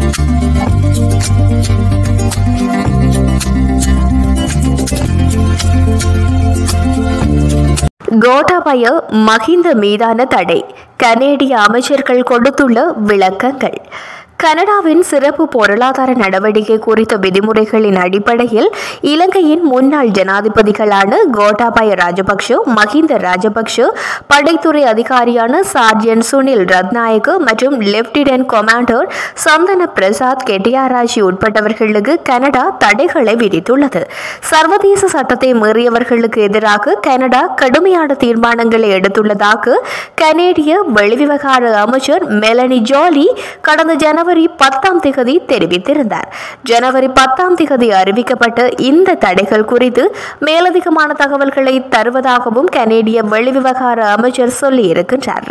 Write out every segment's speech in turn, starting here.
கோட்டாபய மஹிந்த மீதான தடை கனேடிய அமைச்சர்கள் கொடுத்துள்ள விளக்கங்கள் கனடாவின் சிறப்பு பொருளாதார நடவடிக்கை குறித்த விதிமுறைகளின் அடிப்படையில் இலங்கையின் முன்னாள் ஜனாதிபதிகளான கோட்டாபய ராஜபக்ஷ மஹிந்த ராஜபக்ஷ படைத்துறை அதிகாரியான சார்ஜன் சுனில் ரத்நாயக்கு மற்றும் லெப்டினன்ட் கொமாண்டர் சந்தன பிரசாத் கெட்டியாராஜி உட்பட்டவர்களுக்கு கனடா தடைகளை விதித்துள்ளது சர்வதேச சட்டத்தை மீறியவர்களுக்கு எதிராக கனடா கடுமையான தீர்மானங்களை எடுத்துள்ளதாக கனேடிய வெளிவிவகார அமைச்சர் மெலனி ஜாலி கடந்த ஜனவரி பத்தாம் திகதி தெரிவித்திருந்தார் ஜனவரி பத்தாம் திகதி அறிவிக்கப்பட்ட இந்த தடைகள் குறித்து மேலதிகமான தகவல்களை தருவதாகவும் கனேடிய வெளிவிவகார அமைச்சர் சொல்லியிருக்கின்றார்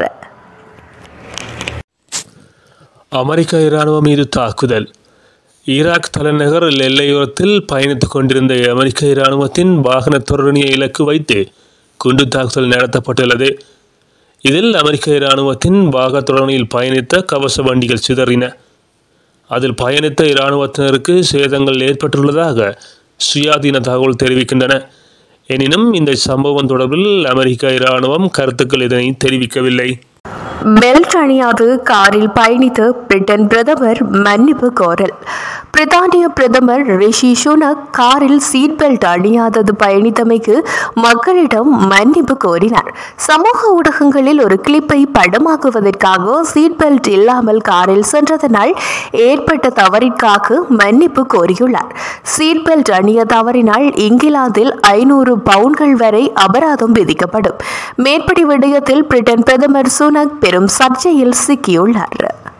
அமெரிக்க இராணுவம் மீது தாக்குதல் ஈராக் தலைநகர் எல்லையோரத்தில் பயணித்துக் கொண்டிருந்த அமெரிக்க இராணுவத்தின் வாகன தொடரணியை இலக்கு வைத்து குண்டு தாக்குதல் நடத்தப்பட்டுள்ளது இதில் அமெரிக்க இராணுவத்தின் வாக தொடரணியில் பயணித்த கவச வண்டிகள் சிதறின அதில் பயணித்த இராணுவத்தினருக்கு சேதங்கள் ஏற்பட்டுள்ளதாக சுயாதீன தகவல் தெரிவிக்கின்றன எனினும் இந்த சம்பவம் தொடர்பில் அமெரிக்க இராணுவம் கருத்துக்கள் இதனை தெரிவிக்கவில்லை பெல்ட் அணியாது காரில் பயணித்த பிரிட்டன் பிரதமர் மன்னிப்பு கோரல் பிரித்தானிய பிரதமர் ரிஷி சுனக் காரில் சீட் பெல்ட் அணியாதது பயணித்தமைக்கு மக்களிடம் மன்னிப்பு கோரினார் சமூக ஊடகங்களில் ஒரு கிளிப்பை படமாக்குவதற்காக சீட் பெல்ட் இல்லாமல் காரில் சென்றதனால் ஏற்பட்ட தவறிற்காக மன்னிப்பு கோரியுள்ளார் சீட் பெல்ட் அணிய தவறினால் இங்கிலாந்தில் ஐநூறு பவுன்கள் வரை அபராதம் விதிக்கப்படும் மேற்படி விடயத்தில் பிரிட்டன் பிரதமர் சுனக் பெரும் சர்ச்சையில் சிக்கியுள்ளார்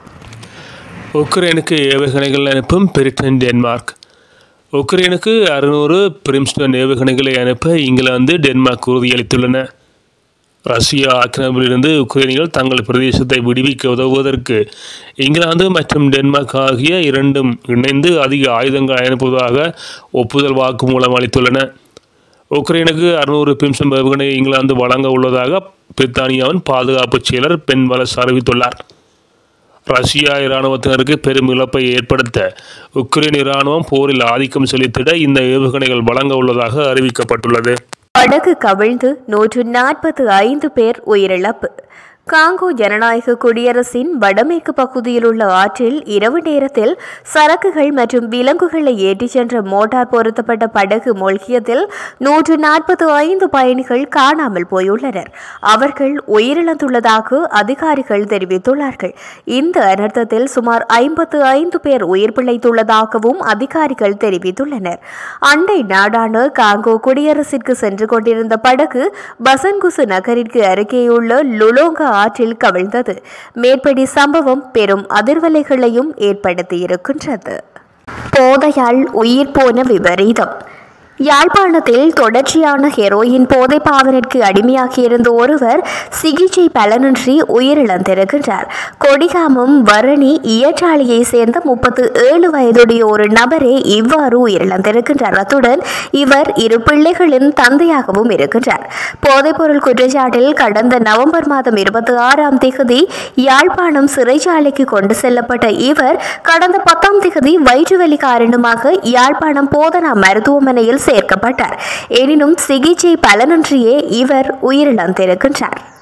உக்ரைனுக்கு ஏவுகணைகள் அனுப்பும் பிரிட்டன் டென்மார்க் உக்ரைனுக்கு அறுநூறு பிரிம்ஸ்டன் ஏவுகணைகளை அனுப்ப இங்கிலாந்து டென்மார்க் உறுதியளித்துள்ளன ரஷ்யா ஆக்கிரமிப்பிலிருந்து உக்ரைனிகள் தங்கள் பிரதேசத்தை விடுவிக்க உதவுவதற்கு இங்கிலாந்து மற்றும் டென்மார்க் ஆகிய இரண்டும் இணைந்து அதிக ஆயுதங்கள் அனுப்புவதாக ஒப்புதல் வாக்குமூலம் அளித்துள்ளன உக்ரைனுக்கு அறுநூறு பிம்சம் ஏவுகணை இங்கிலாந்து வழங்க உள்ளதாக பிரித்தானியாவின் பாதுகாப்பு செயலர் பென் வலஸ் அறிவித்துள்ளார் ரஷ்யா இராணுவத்தினருக்கு பெரும் இழப்பை ஏற்படுத்த உக்ரைன் இராணுவம் போரில் ஆதிக்கம் செலுத்திட இந்த ஏவுகணைகள் வழங்க உள்ளதாக அறிவிக்கப்பட்டுள்ளது படகு கவிழ்ந்து நூற்று நாற்பத்து ஐந்து பேர் உயிரிழப்பு காங்கோ ஜனநாயக குடியரசின் வடமேற்கு பகுதியில் உள்ள ஆற்றில் இரவு நேரத்தில் சரக்குகள் மற்றும் விலங்குகளை ஏற்றிச் சென்ற மோட்டார் பொருத்தப்பட்ட படகு மூழ்கியதில் நூற்று நாற்பத்து ஐந்து பயணிகள் காணாமல் போயுள்ளனர் அவர்கள் உயிரிழந்துள்ளதாக அதிகாரிகள் தெரிவித்துள்ளார்கள் இந்த அனர்த்தத்தில் சுமார் ஐம்பத்து ஐந்து பேர் உயிர் பிழைத்துள்ளதாகவும் அதிகாரிகள் தெரிவித்துள்ளனர் அண்டை நாடான காங்கோ குடியரசிற்கு சென்று கொண்டிருந்த படகு பசன்குசு நகரிற்கு அருகேயுள்ள லுலோங்கா ஆற்றில் கவிழ்ந்தது மேற்படி சம்பவம் பெரும் அதிர்வலைகளையும் ஏற்படுத்தியிருக்கின்றது போதையால் உயிர் போன விபரீதம் யாழ்ப்பாணத்தில் தொடர்ச்சியான ஹெரோயின் போதை பாவனிற்கு அடிமையாகியிருந்த ஒருவர் சிகிச்சை பலனின்றி உயிரிழந்திருக்கின்றார் கொடிகாமம் வரணி இயற்றாளியை சேர்ந்த முப்பத்து ஏழு வயதுடைய ஒரு நபரே இவ்வாறு உயிரிழந்திருக்கின்றார் அத்துடன் இவர் இரு பிள்ளைகளின் தந்தையாகவும் இருக்கின்றார் போதைப்பொருள் குற்றச்சாட்டில் கடந்த நவம்பர் மாதம் இருபத்தி ஆறாம் திகதி யாழ்ப்பாணம் சிறைச்சாலைக்கு கொண்டு செல்லப்பட்ட இவர் கடந்த பத்தாம் திகதி வயிற்றுவலி காரணமாக யாழ்ப்பாணம் போதனா மருத்துவமனையில் சேர்க்கப்பட்டார் எனினும் சிகிச்சை பலனின்றியே இவர் உயிரிழந்திருக்கின்றார்